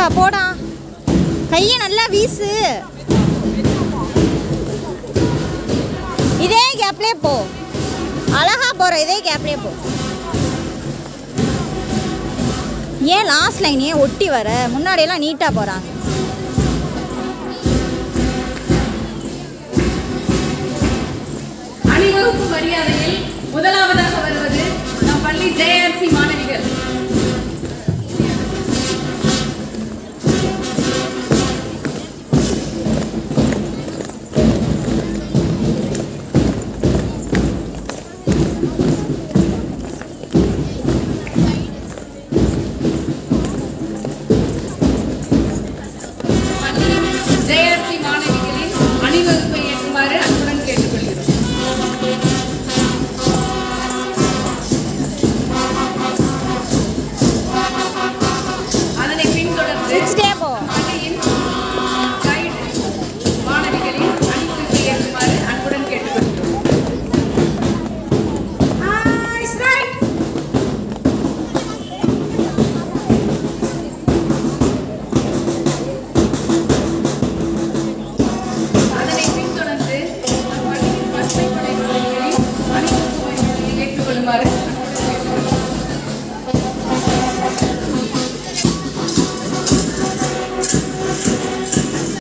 போடா போடா கையை நல்லா வீசு இதே கேப்லேயே போ அழகா போற இதே கேப்லேயே போ ஏன் லாஸ்ட் லைன் ஏன் ஒட்டி வர முன்னாடியெல்லாம் நீட்டாக போகிறாங்க அணிவகுப்பு மரியாதையில் முதலாவதாக வருவது நம் பள்ளி ஜெயன்